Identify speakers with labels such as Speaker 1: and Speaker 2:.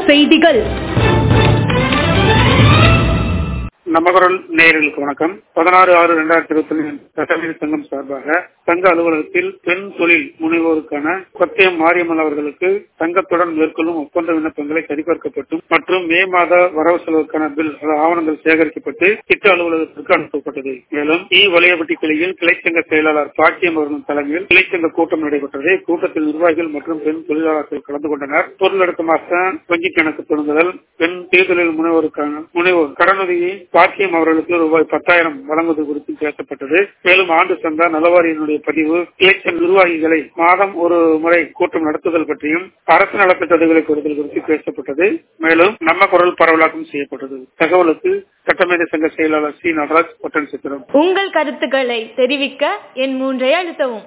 Speaker 1: செய்திகள்
Speaker 2: நமகரல் நேயர்களுக்கு வணக்கம் பதினாறு ஆறு இரண்டாயிரத்தி இருபத்தி ஒன்று சட்டமீறி சங்கம் சார்பாக சங்க அலுவலகத்தில் பெண் தொழில் முனைவோருக்கான கொத்தியம் மாரியம்மன் அவர்களுக்கு சங்கத்துடன் மேற்கொள்ளும் ஒப்பந்த விண்ணப்பங்களை சரிபார்க்கப்பட்டும் மற்றும் மே மாத வரவு செலவுக்கான பில் ஆவணங்கள் சேகரிக்கப்பட்டு திட்ட அலுவலகத்திற்கு அனுப்பப்பட்டது மேலும் இ வலையபட்டி கிளையில் கிளைச்சங்க செயலாளர் பாக்கியம் அவர்களின் தலைமையில் கிளைச்சங்க கூட்டம் நடைபெற்றது கூட்டத்தில் நிர்வாகிகள் மற்றும் பெண் தொழிலாளர்கள் கலந்து கொண்டனர் பொருளடக்கமாக வங்கி கணக்கு தொடங்குதல் பெண் தேர்தலில் முனைவோருக்கான முனைவோர் கடனுதவியை பாக்கியம் அவர்களுக்கு ரூபாய் பத்தாயிரம் வழங்குவது குறித்து பேசப்பட்டது மேலும் ஆண்டு சந்தா நலவாரியினுடைய பதிவு கிளைச்சங்க நிர்வாகிகளை மாதம் ஒரு முறை கூட்டம் நடத்துதல் பற்றியும் அரசு நலத்திட்டங்களை கொடுத்தல் குறித்து பேசப்பட்டது மேலும் நம்ம குரல் பரவலாக்கம் செய்யப்பட்டது தகவலுக்கு சட்டமேதை சங்க செயலாளர் சி நடராஜ் ஒட்டன் சித்திரம்
Speaker 1: உங்கள் கருத்துக்களை தெரிவிக்க என் மூன்றை அழுத்தவும்